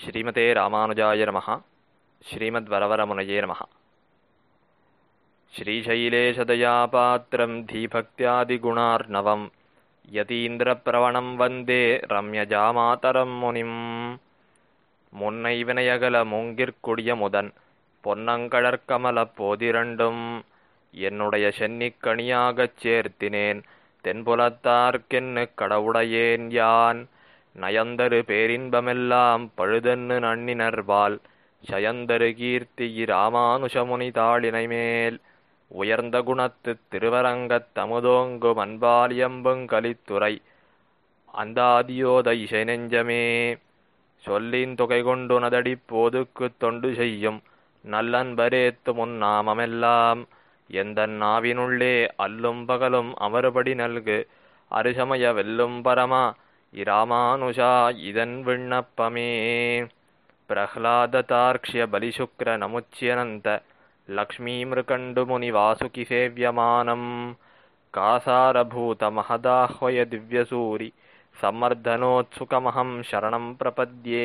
ஸ்ரீமதே ராமானுஜாய நமः श्रीमद्वरवरमुनये नमः श्रीशैलेशदयापात्रं धीभक्त्यादिगुणार्णवं यतीन्द्रप्रवणं वन्दे रम्यजामातरं मुनिम् முன்னை வினையகல மூங்கிற் முதன் பொன்னங்கழற்கமலப் போதிரண்டும் என்னுடைய சென்னிக் கணியாகச் சேர்த்தினேன் தென்புலத்தார்க்கென்னு கடவுடையேன் யான் நயந்தரு பேரின்பமெல்லாம் பழுதன்னு நன்னினர்பால் சயந்தரு கீர்த்தி இராமானுஷமுனி தாளினை மேல் உயர்ந்த குணத்துத் திருவரங்கத் தமுதோங்கும் அன்பாலியம்புங் கலித்துறை அந்தாதியோத இசை நெஞ்சமே சொல்லின் தொகை கொண்டு நதடிப் போதுக்குத் தொண்டு செய்யும் நல்லன்பரேத்து முன் நாமமெல்லாம் எந்தன் நாவினுள்ளே அல்லும் பகலும் அமறுபடி நல்கு அருசமய வெல்லும் பரமா இராமானுஷா இதன் விண்ணப்பமே பிரஹ்லாததார்க்ஷ்ய பலிசுக்ர நமுச்சியனந்த லக்ஷ்மீமிருகண்டு முனி வாசுகி சேவியமானம் காசாரபூத மகதாஹ்வய திவ்யசூரி சம்மர்தனோத்சுகமஹம் சரணம் பிரபத்யே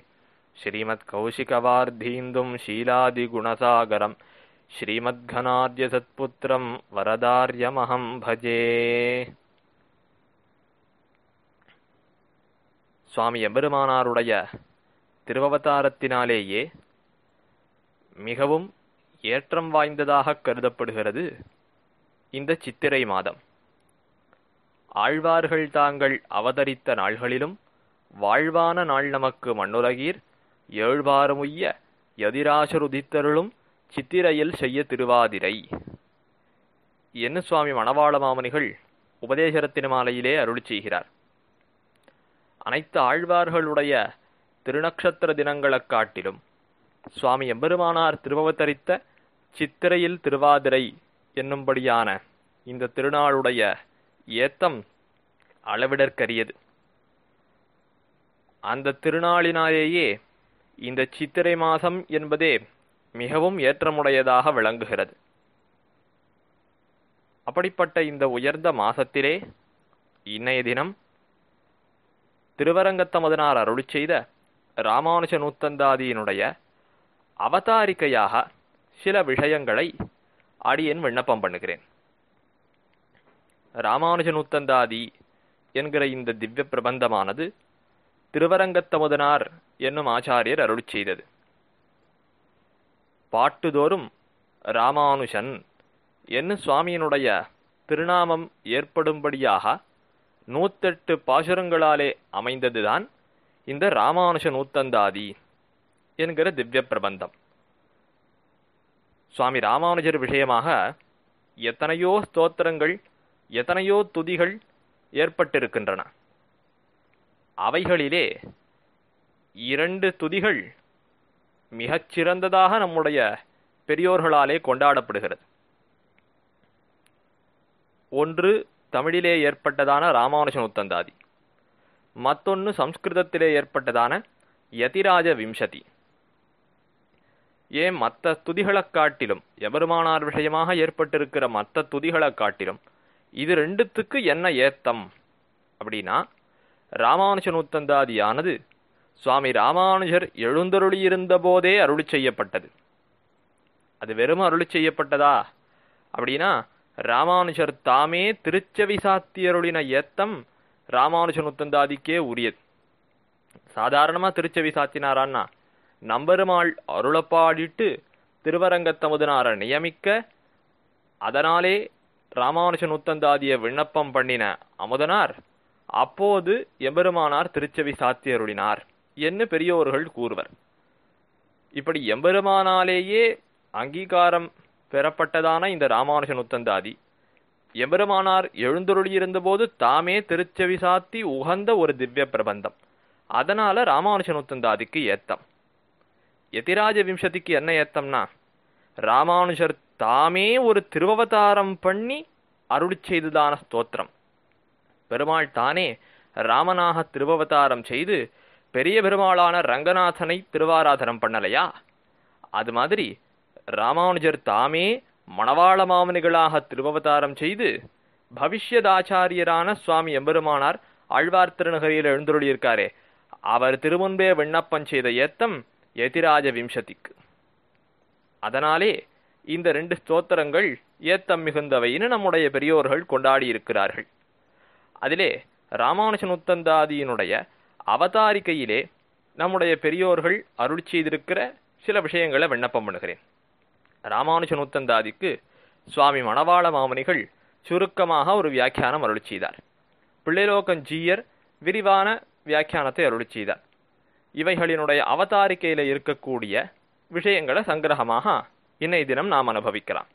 ஸ்ரீமத்கௌஷிகவார்த்தீந்தும் ஷீலாதிகுணசாகரம் ஸ்ரீமத்கனார்ய சத்புத்திரம் வரதார்யமஹம் பஜே சுவாமி எம்பெருமானாருடைய திருவவதாரத்தினாலேயே மிகவும் ஏற்றம் வாய்ந்ததாக கருதப்படுகிறது இந்த சித்திரை மாதம் ஆழ்வார்கள் தாங்கள் அவதரித்த நாள்களிலும் வாழ்வான நாள் நமக்கு மண்ணுலகீர் ஏழ்வாரமுய்ய எதிராசருதித்தருளும் சித்திரையில் செய்ய திருவாதிரை என்ன சுவாமி மணவாள மாமனிகள் உபதேசரத்தின மாலையிலே அருளி செய்கிறார் அனைத்து ஆழ்வார்களுடைய திருநக்ஷத்திர தினங்களைக் காட்டிலும் சுவாமி எம்பெருமானார் திருவவதரித்த சித்திரையில் திருவாதிரை என்னும்படியான இந்த திருநாளுடைய ஏத்தம் அளவிடற்கரியது அந்த திருநாளினாலேயே இந்த சித்திரை மாதம் என்பதே மிகவும் ஏற்றமுடையதாக விளங்குகிறது அப்படிப்பட்ட இந்த உயர்ந்த மாசத்திலே இன்னைய தினம் திருவரங்கத்தமதனார் அருளி செய்த ராமானுஜ நூத்தந்தாதியினுடைய அவதாரிக்கையாக சில விஷயங்களை அடியேன் விண்ணப்பம் பண்ணுகிறேன் ராமானுஜ நூத்தந்தாதி என்கிற இந்த திவ்ய பிரபந்தமானது திருவரங்கத்தமுதனார் என்னும் ஆச்சாரியர் அருளி செய்தது பாட்டுதோறும் ராமானுஷன் என்ன சுவாமியினுடைய திருநாமம் ஏற்படும்படியாக நூத்தெட்டு பாசுரங்களாலே அமைந்ததுதான் இந்த ராமானுஷ நூத்தந்தாதி என்கிற திவ்ய பிரபந்தம் சுவாமி ராமானுஜர் விஷயமாக எத்தனையோ ஸ்தோத்திரங்கள் எத்தனையோ துதிகள் ஏற்பட்டிருக்கின்றன அவைகளிலே இரண்டு துதிகள் மிகச் சிறந்ததாக நம்முடைய பெரியோர்களாலே கொண்டாடப்படுகிறது ஒன்று தமிழிலே ஏற்பட்டதான ராமானுஜ நூத்தந்தாதி மத்தொன்று சம்ஸ்கிருதத்திலே ஏற்பட்டதான யதிராஜ விம்சதி ஏன் மற்ற துதிகளைக் காட்டிலும் எபெருமானார் விஷயமாக ஏற்பட்டிருக்கிற மற்ற துதிகளைக் காட்டிலும் இது ரெண்டுத்துக்கு என்ன ஏத்தம் அப்படின்னா ராமானுஜ நூத்தந்தாதியானது சுவாமி ராமானுஜர் எழுந்தருளியிருந்த போதே அருளி செய்யப்பட்டது அது வெறும் அருளி செய்யப்பட்டதா அப்படின்னா ராமானுஜர் தாமே திருச்செவி சாத்தியருளின ஏத்தம் ராமானுஜ நூத்தந்தாதிக்கே உரியது சாதாரணமா திருச்செவி சாத்தினாரான்னா நம்பெருமாள் அருளப்பாடிட்டு திருவரங்கத்தமுதனார நியமிக்க அதனாலே ராமானுஜ நூத்தந்தாதிய விண்ணப்பம் பண்ணின அமுதனார் அப்போது எம்பெருமானார் திருச்செவி சாத்தியருளினார் என்று பெரியோர்கள் கூறுவர் இப்படி எம்பெருமானாலேயே அங்கீகாரம் பெறப்பட்டதான இந்த ராமானுஜ நுத்தந்தாதி எம்பெருமானார் எழுந்தருளியிருந்தபோது தாமே திருச்செவி சாத்தி உகந்த ஒரு திவ்ய பிரபந்தம் அதனால ராமானுஜ நுத்தந்தாதிக்கு ஏத்தம் எதிராஜ விம்சதிக்கு என்ன ஏத்தம்னா ராமானுஜர் தாமே ஒரு திருவவதாரம் பண்ணி அருளி செய்ததான ஸ்தோத்திரம் பெருமாள் தானே ராமனாக திருவவதாரம் செய்து பெரிய பெருமாளான ரங்கநாதனை திருவாராதனம் பண்ணலையா அது மாதிரி ராமானுஜர் தாமே மணவாள மாமனிகளாக திருவவதாரம் செய்து பவிஷ்யதாச்சாரியரான சுவாமி எம்பெருமானார் ஆழ்வார் திருநகரியில் எழுந்தருளியிருக்காரே அவர் திருமுன்பே விண்ணப்பம் செய்த ஏத்தம் எதிராஜ விம்சதிக்கு அதனாலே இந்த ரெண்டு ஸ்தோத்திரங்கள் ஏத்தம் மிகுந்தவைன்னு நம்முடைய பெரியோர்கள் கொண்டாடி இருக்கிறார்கள் அதிலே ராமானுஜன் உத்தந்தாதியினுடைய அவதாரிக்கையிலே நம்முடைய பெரியோர்கள் அருள் செய்திருக்கிற சில விஷயங்களை விண்ணப்பம் பண்ணுகிறேன் ராமானுஜன் உத்தந்தாதிக்கு சுவாமி மணவாள மாமுனிகள் சுருக்கமாக ஒரு வியாக்கியானம் அருள் செய்தார் பிள்ளைலோகன் ஜீயர் விரிவான வியாக்கியானத்தை அருள் செய்தார் இவைகளினுடைய அவதாரிக்கையில இருக்கக்கூடிய விஷயங்களை சங்கிரகமாக இன்னை தினம் நாம் அனுபவிக்கலாம்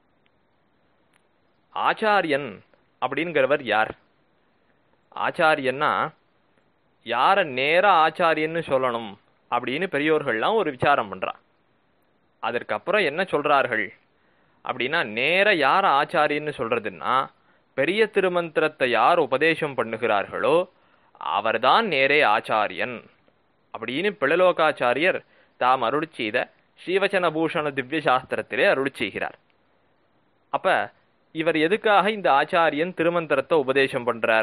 ஆச்சாரியன் அப்படிங்கிறவர் யார் ஆச்சாரியன்னா யாரை நேரா ஆச்சாரியன்னு சொல்லணும் அப்படின்னு பெரியோர்கள்லாம் ஒரு விசாரம் பண்றா அதற்கப்புறம் என்ன சொல்றார்கள் அப்படின்னா நேர யார் ஆச்சாரியன்னு சொல்றதுன்னா பெரிய திருமந்திரத்தை யார் உபதேசம் பண்ணுகிறார்களோ அவர்தான் நேரே ஆச்சாரியன் அப்படின்னு பிளலோகாச்சாரியர் தாம் அருள் செய்த ஸ்ரீவச்சன பூஷண திவ்ய சாஸ்திரத்திலே அருள் செய்கிறார் அப்ப இவர் எதுக்காக இந்த ஆச்சாரியன் திருமந்திரத்தை உபதேசம் பண்றார்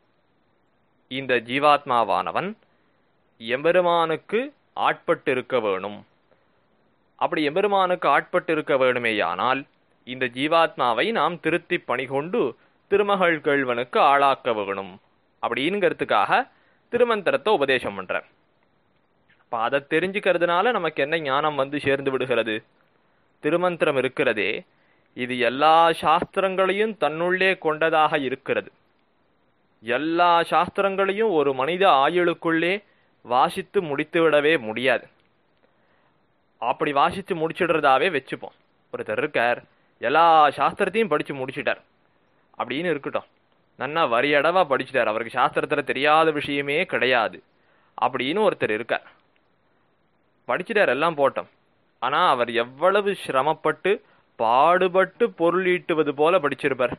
இந்த ஜீவாத்மாவானவன் எம்பெருமானுக்கு ஆட்பட்டு இருக்க வேணும் அப்படி எம்பெருமானுக்கு ஆட்பட்டு இருக்க வேணுமேயானால் இந்த ஜீவாத்மாவை நாம் திருத்தி பணிகொண்டு திருமகள் கேள்வனுக்கு ஆளாக்க வேணும் அப்படிங்கிறதுக்காக திருமந்திரத்தை உபதேசம் பண்றார் அப்ப அதை தெரிஞ்சுக்கிறதுனால நமக்கு என்ன ஞானம் வந்து சேர்ந்து விடுகிறது திருமந்திரம் இருக்கிறதே இது எல்லா சாஸ்திரங்களையும் தன்னுள்ளே கொண்டதாக இருக்கிறது எல்லா சாஸ்திரங்களையும் ஒரு மனித ஆயுளுக்குள்ளே வாசித்து முடித்துவிடவே முடியாது அப்படி வாசித்து முடிச்சிடுறதாவே வச்சுப்போம் ஒருத்தர் இருக்கார் எல்லா சாஸ்திரத்தையும் படிச்சு முடிச்சிட்டார் அப்படின்னு இருக்கட்டும் நன்னா வரியடவா படிச்சிட்டார் அவருக்கு சாஸ்திரத்துல தெரியாத விஷயமே கிடையாது அப்படின்னு ஒருத்தர் இருக்கார் படிச்சிட்டார் எல்லாம் போட்டோம் ஆனா அவர் எவ்வளவு சிரமப்பட்டு பாடுபட்டு பொருள் ஈட்டுவது போல படிச்சிருப்பார்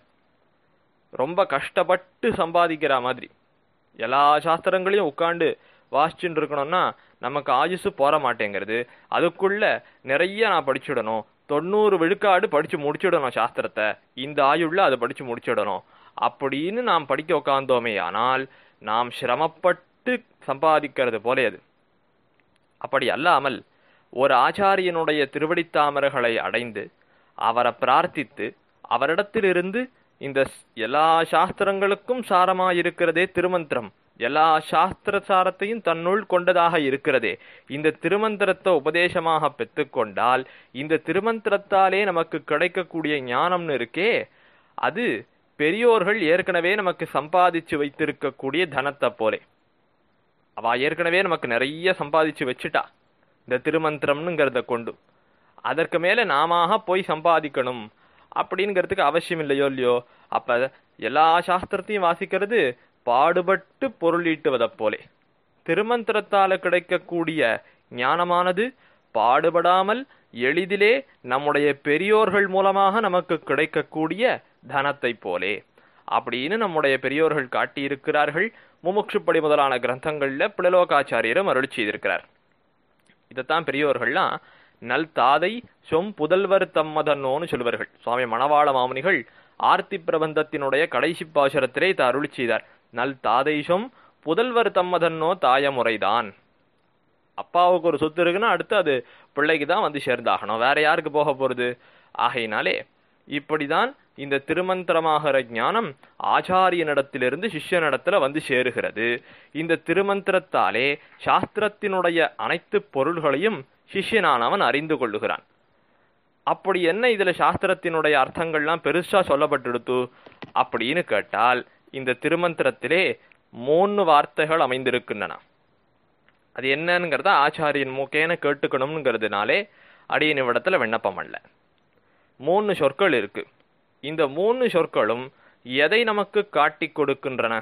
ரொம்ப கஷ்டப்பட்டு சம்பாதிக்கிற மாதிரி எல்லா சாஸ்திரங்களையும் உட்காந்து வாசிச்சுட்டு இருக்கணும்னா நமக்கு ஆயுசு போற மாட்டேங்கிறது அதுக்குள்ள நிறைய நான் படிச்சுடணும் தொண்ணூறு விழுக்காடு படிச்சு முடிச்சிடணும் சாஸ்திரத்தை இந்த ஆயுள்ள அதை படிச்சு முடிச்சிடணும் அப்படின்னு நாம் படிக்க உட்கார்ந்தோமே ஆனால் நாம் சிரமப்பட்டு சம்பாதிக்கிறது போலே அது அப்படி அல்லாமல் ஒரு ஆச்சாரியனுடைய திருவடித்தாமர்களை அடைந்து அவரை பிரார்த்தித்து அவரிடத்திலிருந்து இந்த எல்லா சாஸ்திரங்களுக்கும் சாரமாயிருக்கிறதே திருமந்திரம் எல்லா சாஸ்திர சாரத்தையும் தன்னுள் கொண்டதாக இருக்கிறதே இந்த திருமந்திரத்தை உபதேசமாக பெற்றுக்கொண்டால் இந்த திருமந்திரத்தாலே நமக்கு கிடைக்கக்கூடிய ஞானம்னு இருக்கே அது பெரியோர்கள் ஏற்கனவே நமக்கு சம்பாதிச்சு வைத்திருக்கக்கூடிய தனத்தை போலே அவ ஏற்கனவே நமக்கு நிறைய சம்பாதிச்சு வச்சுட்டா இந்த திருமந்திரம்னுங்கிறத கொண்டு அதற்கு மேல நாம போய் சம்பாதிக்கணும் அப்படிங்கிறதுக்கு அவசியம் இல்லையோ இல்லையோ அப்ப எல்லா சாஸ்திரத்தையும் வாசிக்கிறது பாடுபட்டு பொருளீட்டுவதை போலே திருமந்திரத்தால கிடைக்கக்கூடிய ஞானமானது பாடுபடாமல் எளிதிலே நம்முடைய பெரியோர்கள் மூலமாக நமக்கு கிடைக்கக்கூடிய தனத்தை போலே அப்படின்னு நம்முடைய பெரியோர்கள் காட்டியிருக்கிறார்கள் முமுட்சுப்படி முதலான கிரந்தங்கள்ல பிளலோகாச்சாரியரும் அருள் செய்திருக்கிறார் இதைத்தான் பெரியோர்கள்லாம் நல் தாதை சொம் புதல்வர் தம்மதன்னோன்னு சொல்லுவார்கள் சுவாமி மணவாள மாமுனிகள் ஆர்த்தி பிரபந்தத்தினுடைய கடைசி பாசுரத்திலே இதை அருள் செய்தார் நல் தாதை சொம் புதல்வர் தம்மதன்னோ தாயமுறைதான் அப்பாவுக்கு ஒரு சொத்து இருக்குன்னா அடுத்து அது பிள்ளைக்கு தான் வந்து சேர்ந்தாகணும் வேற யாருக்கு போக போறது ஆகையினாலே இப்படிதான் இந்த திருமந்திரமாகிற ஞானம் ஆச்சாரியனிடத்திலிருந்து சிஷ்யனிடத்துல வந்து சேருகிறது இந்த திருமந்திரத்தாலே சாஸ்திரத்தினுடைய அனைத்து பொருள்களையும் சிஷ்யனானவன் அறிந்து கொள்ளுகிறான் அப்படி என்ன இதுல சாஸ்திரத்தினுடைய அர்த்தங்கள்லாம் பெருசா சொல்லப்பட்டுடுத்து அப்படின்னு கேட்டால் இந்த திருமந்திரத்திலே மூணு வார்த்தைகள் அமைந்திருக்கின்றன அது என்னங்கிறத ஆச்சாரியன் மூக்கேன கேட்டுக்கணும்ங்கிறதுனாலே அடியின் இவ்விடத்துல விண்ணப்பம் அல்ல மூணு சொற்கள் இருக்கு இந்த மூணு சொற்களும் எதை நமக்கு காட்டி கொடுக்கின்றன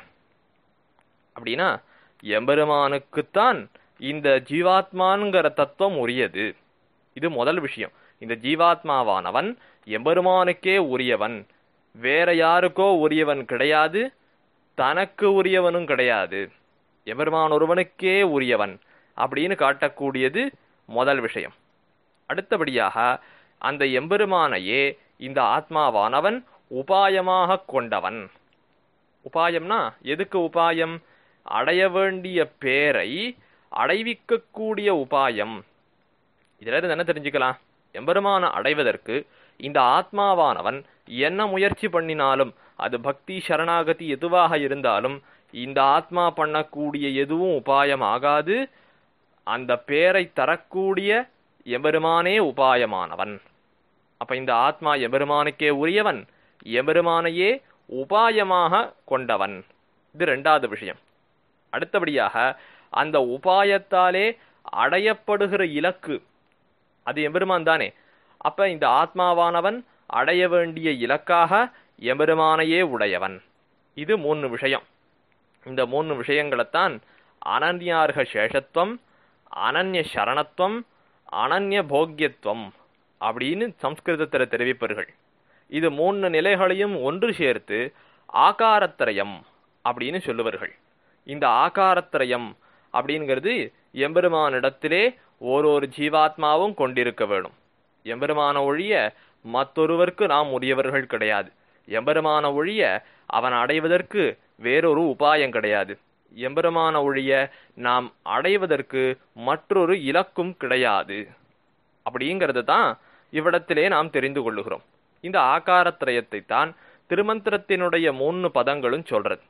அப்படின்னா எம்பெருமானுக்குத்தான் இந்த ஜீவாத்மான்கிற தத்துவம் உரியது இது முதல் விஷயம் இந்த ஜீவாத்மாவானவன் எம்பெருமானுக்கே உரியவன் வேற யாருக்கோ உரியவன் கிடையாது தனக்கு உரியவனும் கிடையாது எம்பெருமான் ஒருவனுக்கே உரியவன் அப்படின்னு காட்டக்கூடியது முதல் விஷயம் அடுத்தபடியாக அந்த எம்பெருமானையே இந்த ஆத்மாவானவன் உபாயமாக கொண்டவன் உபாயம்னா எதுக்கு உபாயம் அடைய வேண்டிய பேரை அடைவிக்கக்கூடிய உபாயம் இதுல இருந்து என்ன தெரிஞ்சுக்கலாம் எம்பெருமான அடைவதற்கு இந்த ஆத்மாவானவன் என்ன முயற்சி பண்ணினாலும் அது பக்தி சரணாகதி எதுவாக இருந்தாலும் இந்த ஆத்மா பண்ணக்கூடிய எதுவும் உபாயம் ஆகாது அந்த பேரை தரக்கூடிய எம்பெருமானே உபாயமானவன் அப்ப இந்த ஆத்மா எம்பெருமானுக்கே உரியவன் எம்பெருமானையே உபாயமாக கொண்டவன் இது ரெண்டாவது விஷயம் அடுத்தபடியாக அந்த உபாயத்தாலே அடையப்படுகிற இலக்கு அது எம்பெருமான் தானே அப்ப இந்த ஆத்மாவானவன் அடைய வேண்டிய இலக்காக எம்பெருமானையே உடையவன் இது மூணு விஷயம் இந்த மூணு விஷயங்களைத்தான் அனன்யார்க சேஷத்துவம் அனன்ய சரணத்துவம் அனன்ய போக்கியத்துவம் அப்படின்னு சம்ஸ்கிருதத்துல தெரிவிப்பார்கள் இது மூணு நிலைகளையும் ஒன்று சேர்த்து ஆகாரத்திரயம் அப்படின்னு சொல்லுவார்கள் இந்த ஆகாரத்திரயம் அப்படிங்கிறது எம்பெருமானிடத்திலே ஓரொரு ஜீவாத்மாவும் கொண்டிருக்க வேணும் எம்பெருமான ஒழிய மற்றொருவருக்கு நாம் உரியவர்கள் கிடையாது எம்பெருமான ஒழிய அவன் அடைவதற்கு வேறொரு உபாயம் கிடையாது எம்பெருமான ஒழிய நாம் அடைவதற்கு மற்றொரு இலக்கும் கிடையாது அப்படிங்கிறது தான் இவ்விடத்திலே நாம் தெரிந்து கொள்ளுகிறோம் இந்த ஆகாரத்திரயத்தை தான் திருமந்திரத்தினுடைய மூணு பதங்களும் சொல்றது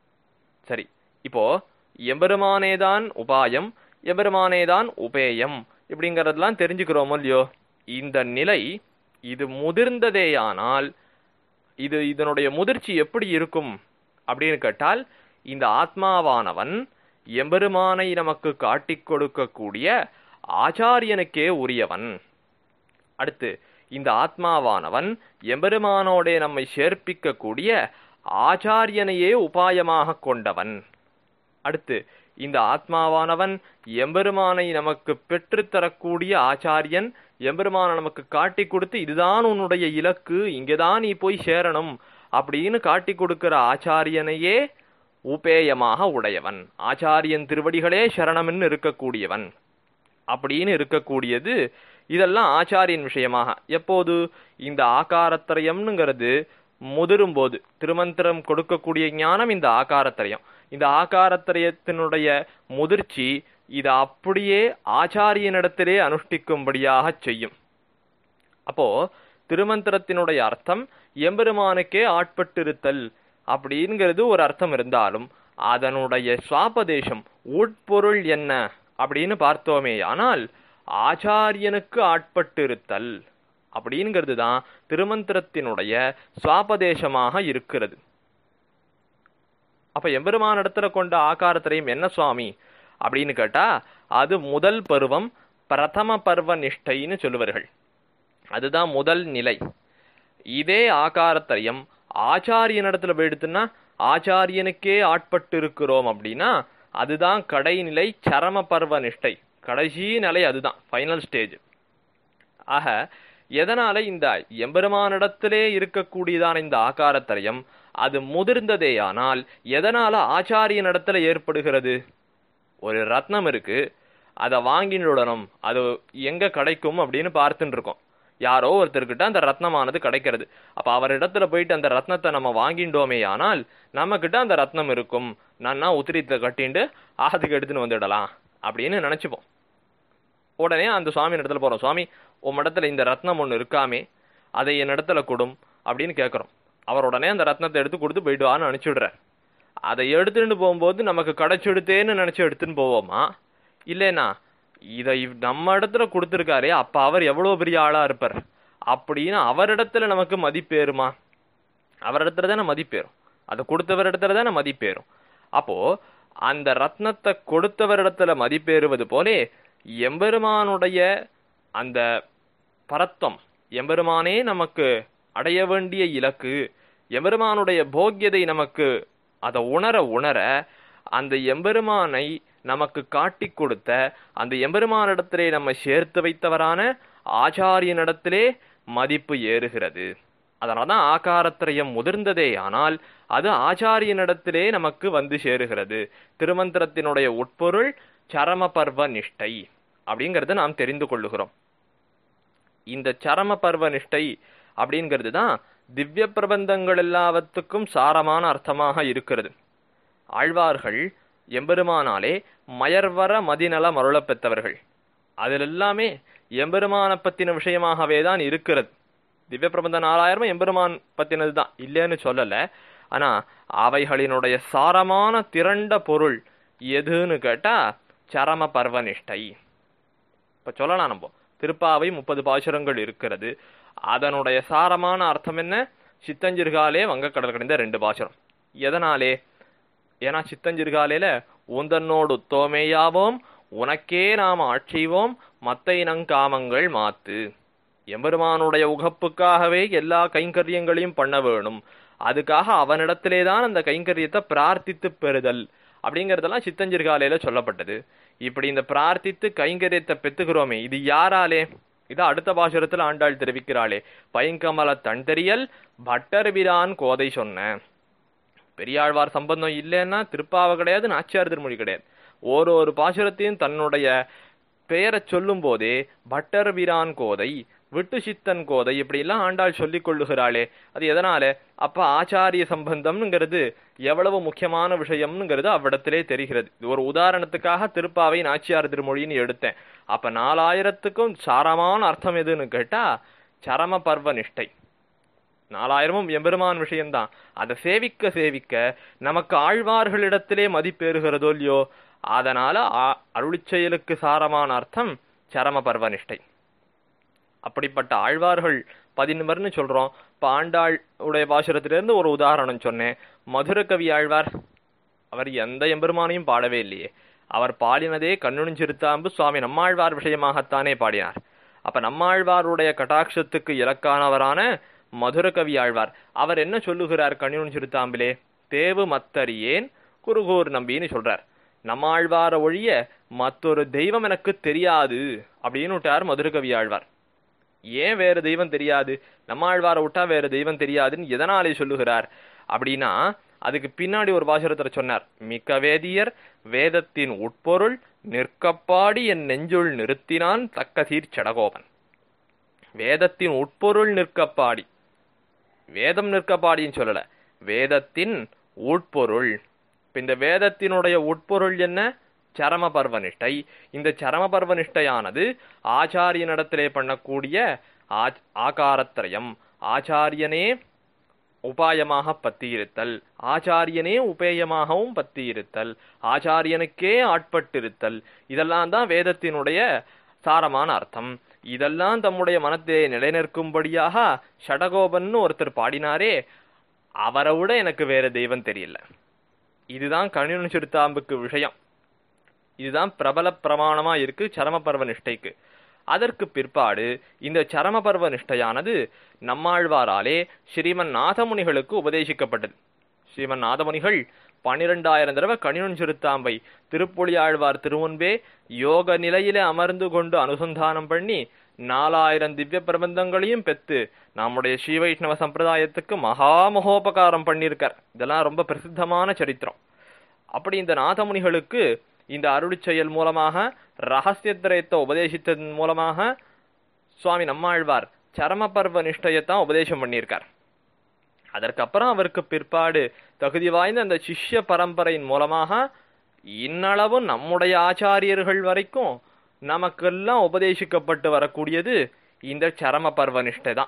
சரி இப்போ எம்பெருமானேதான் உபாயம் எம்பெருமானேதான் உபேயம் இப்படிங்கறதெல்லாம் தெரிஞ்சுக்கிறோமோ இல்லையோ இந்த நிலை இது முதிர்ந்ததேயானால் இது இதனுடைய முதிர்ச்சி எப்படி இருக்கும் அப்படின்னு கேட்டால் இந்த ஆத்மாவானவன் எம்பெருமானை நமக்கு காட்டிக் கொடுக்கக்கூடிய ஆச்சாரியனுக்கே உரியவன் அடுத்து இந்த ஆத்மாவானவன் எம்பெருமானோடே நம்மை சேர்ப்பிக்கக்கூடிய ஆச்சாரியனையே உபாயமாக கொண்டவன் அடுத்து இந்த ஆத்மாவானவன் எம்பெருமானை நமக்கு பெற்றுத்தரக்கூடிய ஆச்சாரியன் எம்பெருமானை நமக்கு காட்டி கொடுத்து இதுதான் உன்னுடைய இலக்கு இங்கதான் நீ போய் சேரணும் அப்படின்னு காட்டி கொடுக்கிற ஆச்சாரியனையே உபேயமாக உடையவன் ஆச்சாரியன் திருவடிகளே சரணம்னு இருக்கக்கூடியவன் அப்படின்னு இருக்கக்கூடியது இதெல்லாம் ஆச்சாரியன் விஷயமாக எப்போது இந்த ஆகாரத்திரயம்னுங்கிறது முதிரும் போது திருமந்திரம் கொடுக்கக்கூடிய ஞானம் இந்த ஆகாரத்திரயம் இந்த ஆகாரத்திரயத்தினுடைய முதிர்ச்சி இது அப்படியே ஆச்சாரியனிடத்திலே அனுஷ்டிக்கும்படியாக செய்யும் அப்போ திருமந்திரத்தினுடைய அர்த்தம் எம்பெருமானுக்கே ஆட்பட்டிருத்தல் அப்படிங்கிறது ஒரு அர்த்தம் இருந்தாலும் அதனுடைய சுவாபதேசம் உட்பொருள் என்ன அப்படின்னு பார்த்தோமே ஆனால் ஆச்சாரியனுக்கு ஆட்பட்டிருத்தல் அப்படிங்கிறது தான் திருமந்திரத்தினுடைய சுவாபதேசமாக இருக்கிறது அப்ப எம்பெருமான இடத்துல கொண்ட ஆகாரத்திரையும் என்ன சுவாமி அப்படின்னு கேட்டா அது முதல் பருவம் பிரதம பர்வ நிஷ்டைன்னு சொல்லுவார்கள் அதுதான் முதல் நிலை இதே ஆகாரத்திரையம் ஆச்சாரியனிடத்துல போயிடுத்துன்னா ஆச்சாரியனுக்கே ஆட்பட்டு இருக்கிறோம் அப்படின்னா அதுதான் கடைநிலை சரம பர்வ நிஷ்டை கடைசி நிலை அதுதான் ஃபைனல் ஸ்டேஜ் ஆக எதனால இந்த எம்பெருமானிடத்திலே இருக்கக்கூடியதான இந்த ஆகாரத்திரயம் அது முதிர்ந்ததேயானால் எதனால ஆச்சாரியனிடத்துல ஏற்படுகிறது ஒரு ரத்னம் இருக்கு அதை வாங்கினுடனும் அது எங்க கிடைக்கும் அப்படின்னு பார்த்துட்டு இருக்கோம் யாரோ ஒருத்தர்கிட்ட அந்த ரத்னமானது கிடைக்கிறது அப்ப அவரிடத்துல போயிட்டு அந்த ரத்னத்தை நம்ம வாங்கிண்டோமே ஆனால் நம்ம கிட்ட அந்த ரத்னம் இருக்கும் நன்னா உத்திரித்தை கட்டிண்டு ஆத்துக்கு எடுத்துன்னு வந்துடலாம் அப்படின்னு நினைச்சுப்போம் உடனே அந்த சுவாமி இடத்துல போறோம் சுவாமி உன் இடத்துல இந்த ரத்னம் ஒன்று இருக்காமே அதை என் இடத்துல கொடும் அப்படின்னு கேட்குறோம் அவர் உடனே அந்த ரத்னத்தை எடுத்து கொடுத்து போயிடுவான்னு அனுப்பிச்சுடுறார் அதை எடுத்துட்டு போகும்போது நமக்கு கிடைச்செடுத்தேன்னு நினைச்சு எடுத்துன்னு போவோமா இல்லைனா இதை நம்ம இடத்துல கொடுத்துருக்காரே அப்ப அவர் எவ்வளவு பெரிய ஆளா இருப்பார் அப்படின்னு அவரிடத்துல நமக்கு மதிப்பேறுமா அவரிடத்துல தானே மதிப்பேறும் அதை கொடுத்தவரிடத்துல தானே மதிப்பேறும் அப்போ அந்த ரத்னத்தை கொடுத்தவரிடத்துல மதிப்பேறுவது போலே எம்பெருமானுடைய அந்த பரத்தம் எம்பெருமானே நமக்கு அடைய வேண்டிய இலக்கு எம்பெருமானுடைய போக்கியதை நமக்கு அதை உணர உணர அந்த எம்பெருமானை நமக்கு காட்டி கொடுத்த அந்த எம்பெருமானிடத்திலே நம்ம சேர்த்து வைத்தவரான ஆச்சாரியனிடத்திலே மதிப்பு ஏறுகிறது அதனால்தான் ஆகாரத்திரயம் முதிர்ந்ததே ஆனால் அது ஆச்சாரியனிடத்திலே நமக்கு வந்து சேருகிறது திருமந்திரத்தினுடைய உட்பொருள் சரம பர்வ நிஷ்டை அப்படிங்கறத நாம் தெரிந்து கொள்ளுகிறோம் இந்த சரம பர்வ நிஷ்டை அப்படிங்கிறது தான் திவ்ய பிரபந்தங்கள் எல்லாவற்றுக்கும் சாரமான அர்த்தமாக இருக்கிறது ஆழ்வார்கள் எம்பெருமானாலே மயர்வர மதிநல மருளப் பெற்றவர்கள் அதில் எல்லாமே எம்பெருமான பத்தின விஷயமாகவே தான் இருக்கிறது திவ்ய பிரபந்த நாலாயிரமும் எம்பெருமான் பத்தினது தான் இல்லைன்னு சொல்லல ஆனா அவைகளினுடைய சாரமான திரண்ட பொருள் எதுன்னு கேட்டா சரம பர்வனிஷ்டை இப்ப சொல்லலாம் நம்ம திருப்பாவை முப்பது பாசுரங்கள் இருக்கிறது அதனுடைய சாரமான அர்த்தம் என்ன சித்தஞ்சிறுகாலே வங்கக்கடல் கடைந்த ரெண்டு பாசுரம் எதனாலே ஏன்னா சித்தஞ்சிறுகாலையில உந்தன்னோடு தோமேயாவோம் உனக்கே நாம் ஆட்சிவோம் மத்தை நங்காமங்கள் மாத்து எம்பெருமானுடைய உகப்புக்காகவே எல்லா கைங்கரியங்களையும் பண்ண வேணும் அதுக்காக அவனிடத்திலே தான் அந்த கைங்கரியத்தை பிரார்த்தித்து பெறுதல் அப்படிங்கறதெல்லாம் சித்தஞ்சிறுகாலையில சொல்லப்பட்டது இப்படி இந்த பிரார்த்தித்து கைங்கரியத்தை பெத்துக்கிறோமே இது யாராலே இது அடுத்த பாசுரத்துல ஆண்டாள் தெரிவிக்கிறாளே பைங்கமல தண்டெறியல் பட்டர்பிரான் கோதை சொன்ன பெரியாழ்வார் சம்பந்தம் இல்லைன்னா திருப்பாவ கிடையாது நாச்சியார் திருமொழி கிடையாது ஒரு ஒரு பாசுரத்தையும் தன்னுடைய பெயரை சொல்லும் போதே பட்டர் பிரான் கோதை விட்டு சித்தன் கோதை இப்படி எல்லாம் ஆண்டாள் சொல்லிக் கொள்ளுகிறாளே அது எதனால அப்ப ஆச்சாரிய சம்பந்தம்ங்கிறது எவ்வளவு முக்கியமான விஷயம்ங்கிறது அவ்விடத்திலே தெரிகிறது இது ஒரு உதாரணத்துக்காக திருப்பாவை நாச்சியார் திருமொழின்னு எடுத்தேன் அப்ப நாலாயிரத்துக்கும் சாரமான அர்த்தம் எதுன்னு கேட்டா சரம பர்வ நிஷ்டை நாலாயிரமும் எம்பெருமான் விஷயம்தான் அதை சேவிக்க சேவிக்க நமக்கு ஆழ்வார்களிடத்திலே மதிப்பேறுகிறதோ இல்லையோ அதனால ஆ- அருளிச் செயலுக்கு சாரமான அர்த்தம் சரம பர்வ நிஷ்டை அப்படிப்பட்ட ஆழ்வார்கள் பதின்மர்னு சொல்றோம் இப்ப ஆண்டாள் உடைய பாசுரத்திலிருந்து ஒரு உதாரணம் சொன்னேன் மதுர கவி ஆழ்வார் அவர் எந்த எம்பெருமானையும் பாடவே இல்லையே அவர் பாடினதே கண்ணுணிஞ்சிருத்தாம்பு சுவாமி நம்மாழ்வார் விஷயமாகத்தானே பாடினார் அப்ப நம்மாழ்வாருடைய கட்டாட்சத்துக்கு இலக்கானவரான மதுர கவி ஆழ்வார் அவர் என்ன சொல்லுகிறார் கண்ணுணிஞ்சிருத்தாம்பிலே தேவு மத்தறியேன் குருகூர் நம்பின்னு சொல்றார் நம்மாழ்வார ஒழிய மற்றொரு தெய்வம் எனக்கு தெரியாது அப்படின்னு விட்டார் மதுர கவி ஆழ்வார் ஏன் வேற தெய்வம் தெரியாது நம்மாழ்வாரை விட்டா வேற தெய்வம் தெரியாதுன்னு எதனாலே சொல்லுகிறார் அப்படின்னா அதுக்கு பின்னாடி ஒரு பாசுரத்துல சொன்னார் மிக்க வேதியர் வேதத்தின் உட்பொருள் நிற்கப்பாடி என் நெஞ்சுள் நிறுத்தினான் தக்கசீர் சடகோபன் வேதத்தின் உட்பொருள் நிற்கப்பாடி வேதம் நிற்கப்பாடின்னு சொல்லல வேதத்தின் உட்பொருள் இப்ப இந்த வேதத்தினுடைய உட்பொருள் என்ன சரம பர்வ நிஷ்டை இந்த சரம பர்வ நிஷ்டையானது ஆச்சாரியனிடத்திலே பண்ணக்கூடிய ஆச்- ஆகாரத்திரயம் ஆச்சாரியனே உபாயமாக பத்தியிருத்தல் ஆச்சாரியனே உபேயமாகவும் பத்தியிருத்தல் ஆச்சாரியனுக்கே ஆட்பட்டிருத்தல் இதெல்லாம் தான் வேதத்தினுடைய சாரமான அர்த்தம் இதெல்லாம் தம்முடைய மனத்திலே நிலைநிற்கும்படியாக ஷடகோபன்னு ஒருத்தர் பாடினாரே அவரை விட எனக்கு வேற தெய்வம் தெரியல இதுதான் கணினு சிறுத்தாம்புக்கு விஷயம் இதுதான் பிரபல பிரமாணமா இருக்கு சரமபர்வ நிஷ்டைக்கு அதற்கு பிற்பாடு இந்த சரமபர்வ நிஷ்டையானது நம்மாழ்வாராலே ஸ்ரீமன் நாதமுனிகளுக்கு உபதேசிக்கப்பட்டது ஸ்ரீமன் நாதமுனிகள் பனிரெண்டாயிரம் தடவை கணினன் சிறுத்தாம்பை திருப்புலியாழ்வார் திருமுன்பே யோக நிலையிலே அமர்ந்து கொண்டு அனுசந்தானம் பண்ணி நாலாயிரம் திவ்ய பிரபந்தங்களையும் பெற்று நம்முடைய ஸ்ரீ வைஷ்ணவ சம்பிரதாயத்துக்கு மகா மகோபகாரம் பண்ணியிருக்கார் இதெல்லாம் ரொம்ப பிரசித்தமான சரித்திரம் அப்படி இந்த நாதமுனிகளுக்கு இந்த அருளிச் செயல் மூலமாக ரகசியத்திரயத்தை உபதேசித்ததன் மூலமாக சுவாமி நம்மாழ்வார் சரமபர்வ நிஷ்டையத்தான் உபதேசம் பண்ணியிருக்கார் அதற்கப்புறம் அவருக்கு பிற்பாடு தகுதி வாய்ந்த அந்த சிஷ்ய பரம்பரையின் மூலமாக இன்னளவும் நம்முடைய ஆச்சாரியர்கள் வரைக்கும் நமக்கெல்லாம் உபதேசிக்கப்பட்டு வரக்கூடியது இந்த சரம பர்வ நிஷ்டை தான்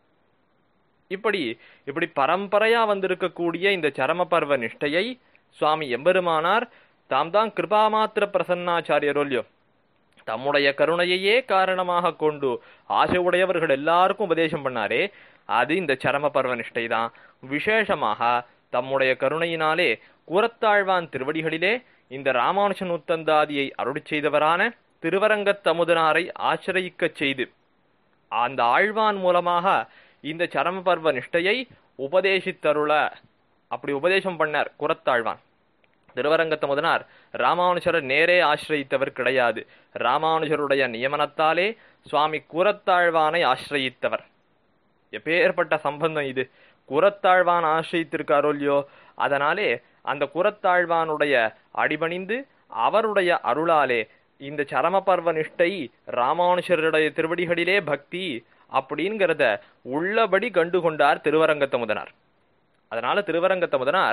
இப்படி இப்படி பரம்பரையா வந்திருக்கக்கூடிய இந்த சரம பர்வ நிஷ்டையை சுவாமி எம்பெருமானார் தாம் தான் கிருபாமாத்திர பிரசன்னாச்சாரியரோ இல்லையோ தம்முடைய கருணையையே காரணமாக கொண்டு ஆசை உடையவர்கள் எல்லாருக்கும் உபதேசம் பண்ணாரே அது இந்த சரம பர்வ நிஷ்டை தான் விசேஷமாக தம்முடைய கருணையினாலே கூரத்தாழ்வான் திருவடிகளிலே இந்த ராமானுஜன் உத்தந்தாதியை அருளிச் செய்தவரான திருவரங்கத் தமுதனாரை ஆசிரயிக்கச் செய்து அந்த ஆழ்வான் மூலமாக இந்த சரம பர்வ நிஷ்டையை உபதேசித்தருள அப்படி உபதேசம் பண்ணார் குரத்தாழ்வான் திருவரங்கத்த முதனார் ராமானுஜரை நேரே ஆசிரயித்தவர் கிடையாது ராமானுஜருடைய நியமனத்தாலே சுவாமி கூரத்தாழ்வானை ஆசிரயித்தவர் எப்பேற்பட்ட சம்பந்தம் இது குரத்தாழ்வான் ஆசிரித்திருக்காரோ இல்லையோ அதனாலே அந்த குரத்தாழ்வானுடைய அடிபணிந்து அவருடைய அருளாலே இந்த சரமபர்வ நிஷ்டை ராமானுஷருடைய திருவடிகளிலே பக்தி அப்படிங்கிறத உள்ளபடி கண்டு கொண்டார் திருவரங்கத்த முதனார் அதனால திருவரங்கத்த முதனார்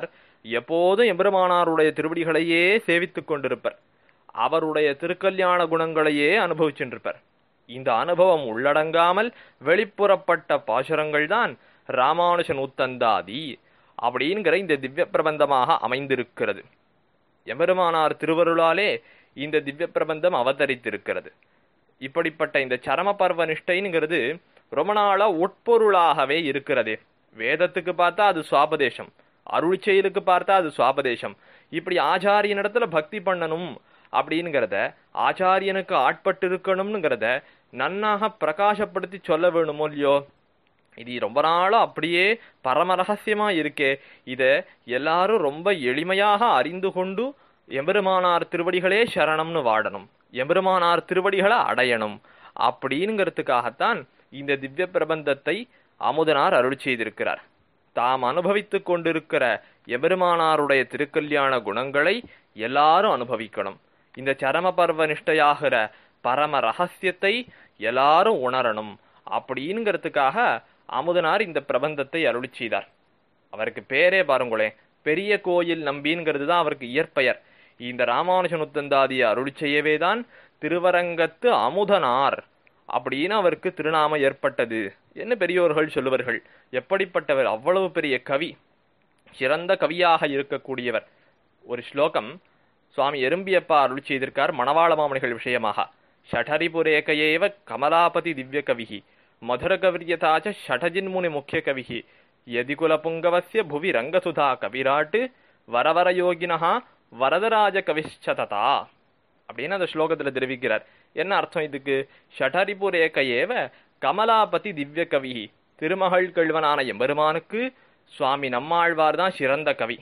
எப்போதும் எம்பெருமானாருடைய திருவடிகளையே சேவித்துக் கொண்டிருப்பர் அவருடைய திருக்கல்யாண குணங்களையே அனுபவிச்சுருப்பர் இந்த அனுபவம் உள்ளடங்காமல் வெளிப்புறப்பட்ட பாசுரங்கள் தான் ராமானுஜன் உத்தந்தாதி அப்படிங்கிற இந்த திவ்ய பிரபந்தமாக அமைந்திருக்கிறது எம்பெருமானார் திருவருளாலே இந்த திவ்ய பிரபந்தம் அவதரித்திருக்கிறது இப்படிப்பட்ட இந்த சரம பர்வ நிஷ்டைங்கிறது ரொம்ப நாளா உட்பொருளாகவே இருக்கிறது வேதத்துக்கு பார்த்தா அது சுவாபதேசம் அருள் செயலுக்கு பார்த்தா அது சுவாபதேசம் இப்படி ஆச்சாரியனிடத்துல பக்தி பண்ணணும் அப்படிங்கிறத ஆச்சாரியனுக்கு ஆட்பட்டு இருக்கணும்ங்கிறத நன்னாக பிரகாசப்படுத்தி சொல்ல வேணுமோ இல்லையோ இது ரொம்ப நாளா அப்படியே பரம ரகசியமா இருக்கே இத எல்லாரும் ரொம்ப எளிமையாக அறிந்து கொண்டு எம்பெருமானார் திருவடிகளே சரணம்னு வாடணும் எம்பெருமானார் திருவடிகளை அடையணும் அப்படிங்கிறதுக்காகத்தான் இந்த திவ்ய பிரபந்தத்தை அமுதனார் அருள் செய்திருக்கிறார் தாம் அனுபவித்துக் கொண்டிருக்கிற எபெருமானாருடைய திருக்கல்யாண குணங்களை எல்லாரும் அனுபவிக்கணும் இந்த சரம பர்வ நிஷ்டையாகிற பரம ரகசியத்தை எல்லாரும் உணரணும் அப்படிங்கிறதுக்காக அமுதனார் இந்த பிரபந்தத்தை அருளி செய்தார் அவருக்கு பேரே பாருங்களேன் பெரிய கோயில் நம்பிங்கிறது தான் அவருக்கு இயற்பெயர் இந்த ராமானுஜனுத்தந்தாதியை அருளி செய்யவே தான் திருவரங்கத்து அமுதனார் அப்படின்னு அவருக்கு திருநாமம் ஏற்பட்டது என்ன பெரியோர்கள் சொல்லுவார்கள் எப்படிப்பட்டவர் அவ்வளவு பெரிய கவி சிறந்த கவியாக இருக்கக்கூடியவர் ஒரு ஸ்லோகம் சுவாமி எறும்பியப்பா அருள் செய்திருக்கார் மணவாள மாமணிகள் விஷயமாக ஷடரிபுரேகையேவ கமலாபதி திவ்ய கவிஹி மதுர கவிரியதாச்ச ஷடஜின்முனி முக்கிய கவிஹி யதிகுல புங்கவசிய புவி ரங்கசுதா கவிராட்டு வரவர யோகினஹா வரதராஜ கவிஷ்சததா அப்படின்னு அந்த ஸ்லோகத்துல தெரிவிக்கிறார் என்ன அர்த்தம் இதுக்கு ஷடரிபுரேகையேவ கமலாபதி திவ்ய கவி திருமகள் கல்வனான எம்பெருமானுக்கு சுவாமி நம்மாழ்வார் தான் சிறந்த கவி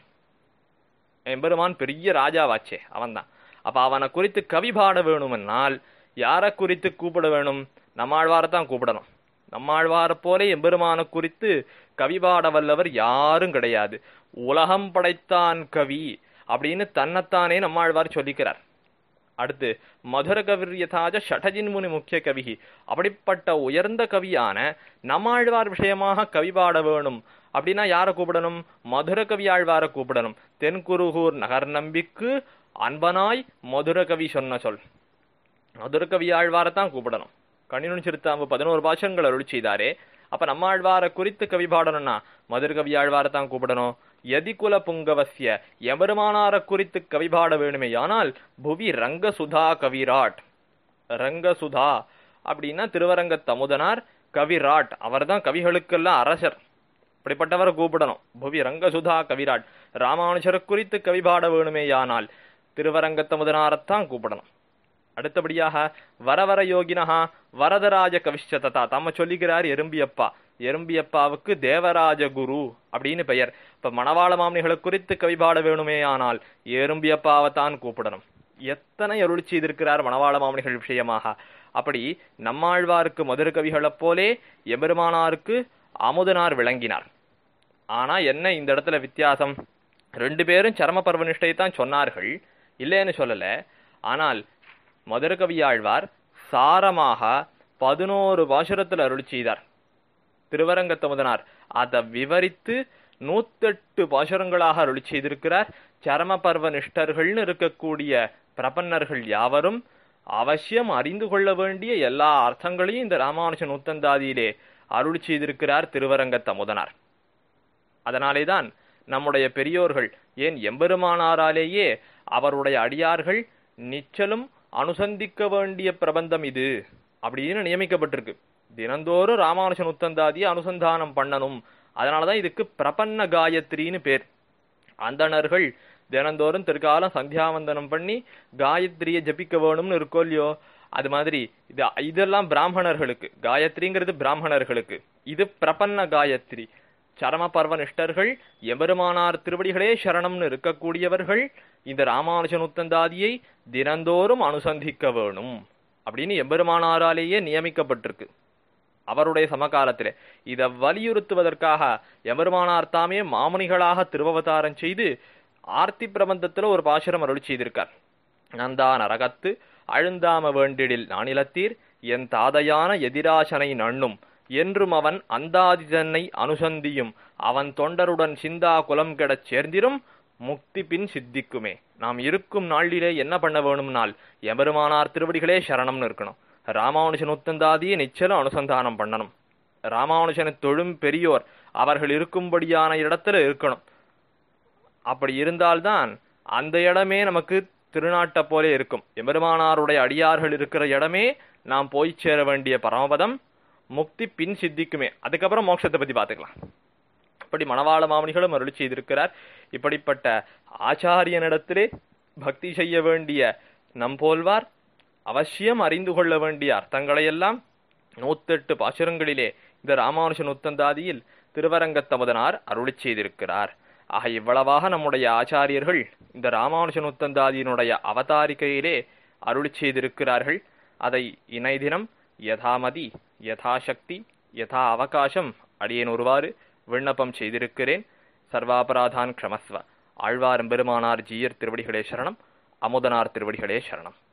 எம்பெருமான் பெரிய ராஜாவாச்சே அவன்தான் அப்ப அவனை குறித்து கவி பாட வேணுமென்னால் யாரை குறித்து கூப்பிட வேணும் நம்மாழ்வாரை தான் கூப்பிடணும் நம்மாழ்வாரை போல எம்பெருமானை குறித்து கவி பாட வல்லவர் யாரும் கிடையாது உலகம் படைத்தான் கவி அப்படின்னு தன்னைத்தானே நம்மாழ்வார் சொல்லிக்கிறார் அடுத்து மதுர கவிரியதாஜ ஷடஜின்முனி முக்கிய கவி அப்படிப்பட்ட உயர்ந்த கவியான நம்மாழ்வார் விஷயமாக கவி பாட வேணும் அப்படின்னா யாரை கூப்பிடணும் மதுர கவியாழ்வாரை கூப்பிடணும் தென்குருகூர் நகர் நம்பிக்கு அன்பனாய் மதுர கவி சொன்ன சொல் மதுர கவியாழ்வாரை தான் கூப்பிடணும் கண்ணினு சிறுத்தாம்பு பதினோரு பாஷங்கள் அருள் செய்தாரே அப்ப நம்மாழ்வாரை குறித்து கவி பாடணும்னா மதுர கவியாழ்வாரை தான் கூப்பிடணும் எதிகுல புங்கவசிய எபெருமானார குறித்து கவி பாட வேணுமே ஆனால் புவி ரங்கசுதா கவிராட் ரங்கசுதா அப்படின்னா திருவரங்க தமுதனார் கவிராட் அவர் தான் கவிகளுக்கெல்லாம் அரசர் இப்படிப்பட்டவரை கூப்பிடணும் புவி ரங்கசுதா கவிராட் ராமானுஜரை குறித்து கவி பாட வேணுமேயானால் திருவரங்கத்தமுதனாரத்தான் கூப்பிடணும் அடுத்தபடியாக வரவர யோகினஹா வரதராஜ கவிஷ்சததா தம்ம சொல்லிக்கிறார் எறும்பியப்பா எறும்பியப்பாவுக்கு தேவராஜ குரு அப்படின்னு பெயர் இப்ப மணவாள மாமனிகளை குறித்து கவி பாட வேணுமே ஆனால் எறும்பியப்பாவை தான் கூப்பிடணும் எத்தனை அருள் செய்திருக்கிறார் மணவாள மாமனிகள் விஷயமாக அப்படி நம்மாழ்வாருக்கு மதுர கவிகளைப் போலே எபெருமானாருக்கு அமுதனார் விளங்கினார் ஆனா என்ன இந்த இடத்துல வித்தியாசம் ரெண்டு பேரும் சரம பர்வனிஷ்டை தான் சொன்னார்கள் இல்லைன்னு சொல்லல ஆனால் மதுரகவியாழ்வார் சாரமாக பதினோரு பாசுரத்தில் அருள் செய்தார் திருவரங்கத்தமுதனார் அதை விவரித்து நூத்தெட்டு பாசுரங்களாக அருள் செய்திருக்கிறார் சரம பர்வ நிஷ்டர்கள்னு இருக்கக்கூடிய பிரபன்னர்கள் யாவரும் அவசியம் அறிந்து கொள்ள வேண்டிய எல்லா அர்த்தங்களையும் இந்த ராமானுஜ நூத்தந்தாதியிலே அருள் செய்திருக்கிறார் திருவரங்கத்தமுதனார் அதனாலேதான் நம்முடைய பெரியோர்கள் ஏன் எம்பெருமானாராலேயே அவருடைய அடியார்கள் நிச்சலும் அனுசந்திக்க வேண்டிய பிரபந்தம் இது அப்படின்னு நியமிக்கப்பட்டிருக்கு தினந்தோறும் ராமானுஜன் உத்தந்தாதியை அனுசந்தானம் பண்ணணும் அதனாலதான் இதுக்கு பிரபன்ன காயத்ரின்னு பேர் அந்தணர்கள் தினந்தோறும் திருக்காலம் சந்தியாவந்தனம் பண்ணி காயத்ரியை ஜபிக்க வேணும்னு இருக்கோ இல்லையோ அது மாதிரி இது இதெல்லாம் பிராமணர்களுக்கு காயத்ரிங்கிறது பிராமணர்களுக்கு இது பிரபன்ன காயத்ரி சரம பர்வ நிஷ்டர்கள் எபெருமானார் திருவடிகளே சரணம்னு இருக்கக்கூடியவர்கள் இந்த ராமானுஜன் உத்தந்தாதியை தினந்தோறும் அனுசந்திக்க வேணும் அப்படின்னு எம்பெருமானாராலேயே நியமிக்கப்பட்டிருக்கு அவருடைய சமகாலத்திலே இதை வலியுறுத்துவதற்காக எம்பெருமானார் தாமே மாமுனிகளாக திருவவதாரம் செய்து ஆர்த்தி பிரபந்தத்துல ஒரு பாசுரம் அருள் செய்திருக்கார் நந்தா நரகத்து அழுந்தாம வேண்டிடில் நானிலத்தீர் என் தாதையான எதிராசனை நண்ணும் என்றும் அவன் அந்தாதி தன்னை அனுசந்தியும் அவன் தொண்டருடன் சிந்தா குலம் கெடச் சேர்ந்திரும் முக்தி பின் சித்திக்குமே நாம் இருக்கும் நாளிலே என்ன பண்ண வேணும்னால் எபெருமானார் திருவடிகளே சரணம்னு இருக்கணும் ராமானுஜன் உத்தந்தாதியை நிச்சலம் அனுசந்தானம் பண்ணணும் ராமானுஜனை தொழும் பெரியோர் அவர்கள் இருக்கும்படியான இடத்துல இருக்கணும் அப்படி இருந்தால்தான் அந்த இடமே நமக்கு திருநாட்டை போலே இருக்கும் எம்பெருமானாருடைய அடியார்கள் இருக்கிற இடமே நாம் போய் சேர வேண்டிய பரமபதம் முக்தி பின் சித்திக்குமே அதுக்கப்புறம் மோட்சத்தை பத்தி பார்த்துக்கலாம் இப்படி மணவாள மாமனிகளும் அருளி செய்திருக்கிறார் இப்படிப்பட்ட ஆச்சாரியனிடத்திலே பக்தி செய்ய வேண்டிய நம்போல்வார் அவசியம் அறிந்து கொள்ள வேண்டிய அர்த்தங்களையெல்லாம் நூத்தெட்டு பாசுரங்களிலே இந்த ராமானுஜன் உத்தந்தாதியில் திருவரங்கத்தமதனார் அருளி செய்திருக்கிறார் ஆக இவ்வளவாக நம்முடைய ஆச்சாரியர்கள் இந்த ராமானுஜன் உத்தந்தாதியினுடைய அவதாரிகையிலே அருளி செய்திருக்கிறார்கள் அதை இணை தினம் யதாமதி யதாசக்தி யதா அவகாசம் அடியேன் ஒருவாறு விண்ணப்பம் செய்திருக்கிறேன் சர்வாபராதான் க்ஷமஸ்வ ஆழ்வார் பெருமானார் ஜீயர் திருவடிகளே சரணம் அமுதனார் திருவடிகளே சரணம்